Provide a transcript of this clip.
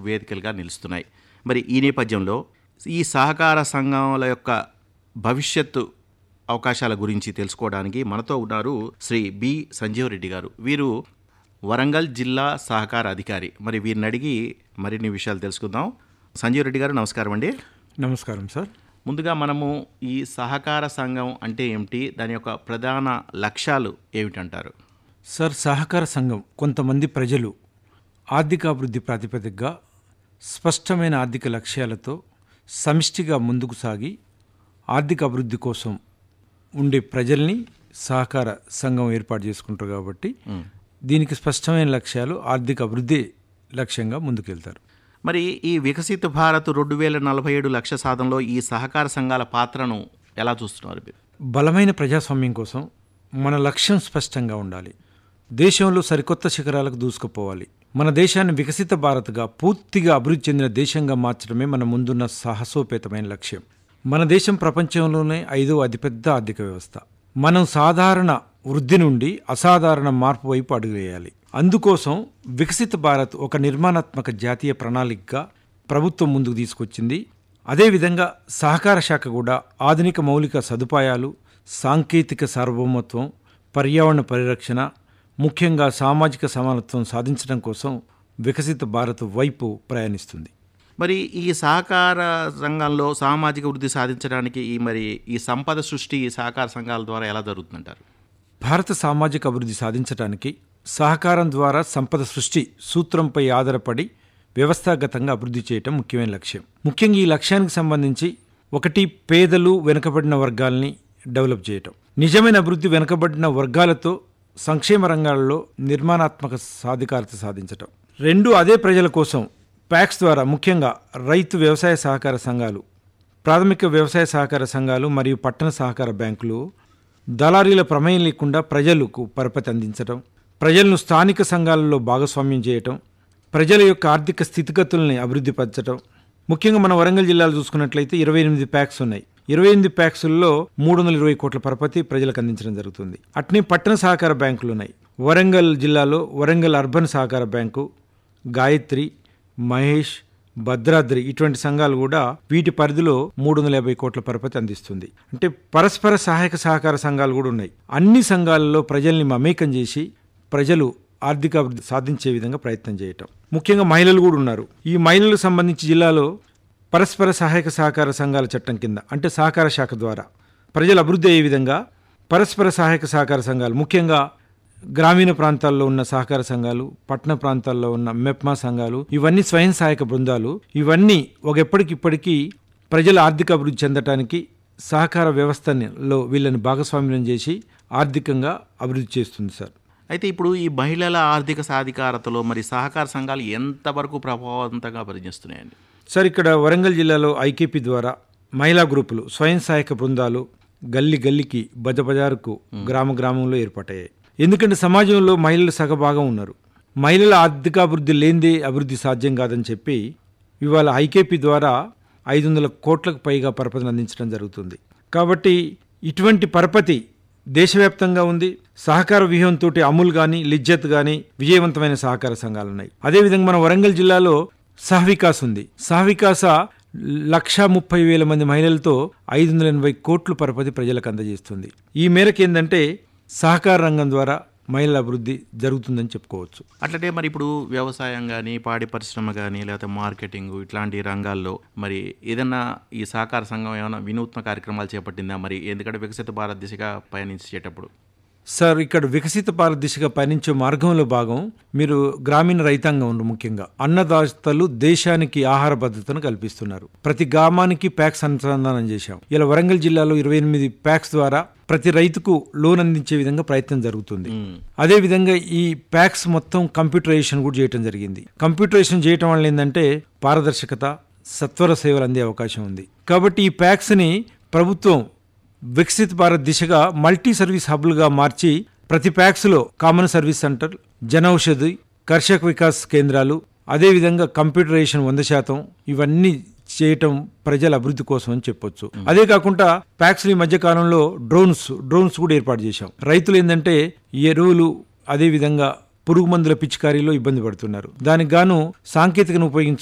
వేదికలుగా నిలుస్తున్నాయి మరి ఈ నేపథ్యంలో ఈ సహకార సంఘాల యొక్క భవిష్యత్తు అవకాశాల గురించి తెలుసుకోవడానికి మనతో ఉన్నారు శ్రీ బి సంజీవ్ రెడ్డి గారు వీరు వరంగల్ జిల్లా సహకార అధికారి మరి వీరిని అడిగి మరిన్ని విషయాలు తెలుసుకుందాం సంజీవ్ రెడ్డి గారు నమస్కారం అండి నమస్కారం సార్ ముందుగా మనము ఈ సహకార సంఘం అంటే ఏమిటి దాని యొక్క ప్రధాన లక్ష్యాలు ఏమిటంటారు సార్ సహకార సంఘం కొంతమంది ప్రజలు ఆర్థికాభివృద్ధి ప్రాతిపదికగా స్పష్టమైన ఆర్థిక లక్ష్యాలతో సమిష్టిగా ముందుకు సాగి ఆర్థిక అభివృద్ధి కోసం ఉండే ప్రజల్ని సహకార సంఘం ఏర్పాటు చేసుకుంటారు కాబట్టి దీనికి స్పష్టమైన లక్ష్యాలు ఆర్థిక అభివృద్ధి లక్ష్యంగా ముందుకెళ్తారు మరి ఈ వికసిత భారత్ రెండు వేల నలభై ఏడు లక్ష్య సాధనలో ఈ సహకార సంఘాల పాత్రను ఎలా చూస్తున్నారు మీరు బలమైన ప్రజాస్వామ్యం కోసం మన లక్ష్యం స్పష్టంగా ఉండాలి దేశంలో సరికొత్త శిఖరాలకు దూసుకుపోవాలి మన దేశాన్ని వికసిత భారత్గా పూర్తిగా అభివృద్ధి చెందిన దేశంగా మార్చడమే మన ముందున్న సాహసోపేతమైన లక్ష్యం మన దేశం ప్రపంచంలోనే ఐదో అతిపెద్ద ఆర్థిక వ్యవస్థ మనం సాధారణ వృద్ధి నుండి అసాధారణ మార్పు వైపు అడుగువేయాలి అందుకోసం వికసిత భారత్ ఒక నిర్మాణాత్మక జాతీయ ప్రణాళికగా ప్రభుత్వం ముందుకు తీసుకొచ్చింది అదేవిధంగా సహకార శాఖ కూడా ఆధునిక మౌలిక సదుపాయాలు సాంకేతిక సార్వభౌమత్వం పర్యావరణ పరిరక్షణ ముఖ్యంగా సామాజిక సమానత్వం సాధించడం కోసం వికసిత భారత్ వైపు ప్రయాణిస్తుంది మరి ఈ సహకార రంగంలో సామాజిక వృద్ధి సాధించడానికి ఈ మరి ఈ సంపద సృష్టి ఈ సహకార సంఘాల ద్వారా ఎలా జరుగుతుందంటారు భారత సామాజిక అభివృద్ధి సాధించడానికి సహకారం ద్వారా సంపద సృష్టి సూత్రంపై ఆధారపడి వ్యవస్థాగతంగా అభివృద్ధి చేయటం ముఖ్యమైన లక్ష్యం ముఖ్యంగా ఈ లక్ష్యానికి సంబంధించి ఒకటి పేదలు వెనుకబడిన వర్గాల్ని డెవలప్ చేయటం నిజమైన అభివృద్ధి వెనుకబడిన వర్గాలతో సంక్షేమ రంగాలలో నిర్మాణాత్మక సాధికారత సాధించటం రెండు అదే ప్రజల కోసం ప్యాక్స్ ద్వారా ముఖ్యంగా రైతు వ్యవసాయ సహకార సంఘాలు ప్రాథమిక వ్యవసాయ సహకార సంఘాలు మరియు పట్టణ సహకార బ్యాంకులు దళారీల ప్రమేయం లేకుండా ప్రజలకు పరపతి అందించటం ప్రజలను స్థానిక సంఘాలలో భాగస్వామ్యం చేయటం ప్రజల యొక్క ఆర్థిక స్థితిగతుల్ని అభివృద్ధిపరచటం ముఖ్యంగా మన వరంగల్ జిల్లాలో చూసుకున్నట్లయితే ఇరవై ఎనిమిది ప్యాక్స్ ఉన్నాయి ఇరవై ఎనిమిది ప్యాక్సుల్లో మూడు వందల ఇరవై కోట్ల పరపతి ప్రజలకు అందించడం జరుగుతుంది అట్నే పట్టణ సహకార బ్యాంకులు ఉన్నాయి వరంగల్ జిల్లాలో వరంగల్ అర్బన్ సహకార బ్యాంకు గాయత్రి మహేష్ భద్రాద్రి ఇటువంటి సంఘాలు కూడా వీటి పరిధిలో మూడు వందల యాభై కోట్ల పరపతి అందిస్తుంది అంటే పరస్పర సహాయక సహకార సంఘాలు కూడా ఉన్నాయి అన్ని సంఘాలలో ప్రజల్ని మమేకం చేసి ప్రజలు ఆర్థిక అభివృద్ధి సాధించే విధంగా ప్రయత్నం చేయటం ముఖ్యంగా మహిళలు కూడా ఉన్నారు ఈ మహిళలకు సంబంధించి జిల్లాలో పరస్పర సహాయక సహకార సంఘాల చట్టం కింద అంటే సహకార శాఖ ద్వారా ప్రజలు అభివృద్ధి అయ్యే విధంగా పరస్పర సహాయక సహకార సంఘాలు ముఖ్యంగా గ్రామీణ ప్రాంతాల్లో ఉన్న సహకార సంఘాలు పట్టణ ప్రాంతాల్లో ఉన్న మెప్మా సంఘాలు ఇవన్నీ స్వయం సహాయక బృందాలు ఇవన్నీ ఒక ఎప్పటికిప్పటికీ ప్రజల ఆర్థిక అభివృద్ధి చెందటానికి సహకార వ్యవస్థలో వీళ్ళని భాగస్వామ్యం చేసి ఆర్థికంగా అభివృద్ధి చేస్తుంది సార్ అయితే ఇప్పుడు ఈ మహిళల ఆర్థిక సాధికారతలో మరి సహకార సంఘాలు ఎంతవరకు ప్రభావవంతంగా పనిచేస్తున్నాయండి సార్ ఇక్కడ వరంగల్ జిల్లాలో ఐకేపీ ద్వారా మహిళా గ్రూపులు స్వయం సహాయక బృందాలు గల్లి గల్లికి బజ బజారుకు గ్రామ గ్రామంలో ఏర్పాటయ్యాయి ఎందుకంటే సమాజంలో మహిళలు సగభాగం ఉన్నారు మహిళల ఆర్థికాభివృద్ధి లేనిదే అభివృద్ధి సాధ్యం కాదని చెప్పి ఇవాళ ఐకేపీ ద్వారా ఐదు వందల కోట్లకు పైగా పరపతిని అందించడం జరుగుతుంది కాబట్టి ఇటువంటి పరపతి దేశవ్యాప్తంగా ఉంది సహకార వ్యూహంతో అమూల్ కానీ లిజ్జత్ కానీ విజయవంతమైన సహకార సంఘాలు ఉన్నాయి అదేవిధంగా మన వరంగల్ జిల్లాలో సహవికాస్ ఉంది సహవికాస లక్ష ముప్పై వేల మంది మహిళలతో ఐదు వందల ఎనభై కోట్లు పరపతి ప్రజలకు అందజేస్తుంది ఈ మేరకు ఏంటంటే సహకార రంగం ద్వారా మహిళల అభివృద్ధి జరుగుతుందని చెప్పుకోవచ్చు అట్లనే మరి ఇప్పుడు వ్యవసాయం కానీ పాడి పరిశ్రమ కానీ లేకపోతే మార్కెటింగ్ ఇట్లాంటి రంగాల్లో మరి ఏదన్నా ఈ సహకార సంఘం ఏమైనా వినూత్న కార్యక్రమాలు చేపట్టిందా మరి ఎందుకంటే వికసిత భారత్ దిశగా పయనించేటప్పుడు సార్ ఇక్కడ వికసిత భారత్ దిశగా పయనించే మార్గంలో భాగం మీరు గ్రామీణ రైతాంగం ఉంది ముఖ్యంగా అన్నదాతలు దేశానికి ఆహార భద్రతను కల్పిస్తున్నారు ప్రతి గ్రామానికి ప్యాక్స్ అనుసంధానం చేశాం ఇలా వరంగల్ జిల్లాలో ఇరవై ఎనిమిది ప్యాక్స్ ద్వారా ప్రతి రైతుకు లోన్ అందించే విధంగా ప్రయత్నం జరుగుతుంది అదే విధంగా ఈ ప్యాక్స్ మొత్తం కంప్యూటరైజేషన్ కూడా చేయడం జరిగింది కంప్యూటరైజేషన్ చేయటం వల్ల ఏంటంటే పారదర్శకత సత్వర సేవలు అందే అవకాశం ఉంది కాబట్టి ఈ ప్యాక్స్ ని ప్రభుత్వం వికసిత్ భారత్ దిశగా మల్టీ సర్వీస్ హబ్లుగా మార్చి ప్రతి ప్యాక్స్లో common service centre Janaushadhi Karshaka Vikas కేంద్రాలు అదేవిధంగా కంప్యూటరైజేషన్ వంద శాతం ఇవన్నీ చేయటం ప్రజల అభివృద్ధి కోసం అని చెప్పొచ్చు అదే కాకుండా ప్యాక్స్ ఈ మధ్య కాలంలో డ్రోన్స్ డ్రోన్స్ కూడా ఏర్పాటు చేశాం రైతులు ఏంటంటే ఈ ఎరువులు అదే విధంగా పురుగు మందుల పిచికారీలో ఇబ్బంది పడుతున్నారు దానికి గాను సాంకేతికను ఉపయోగించి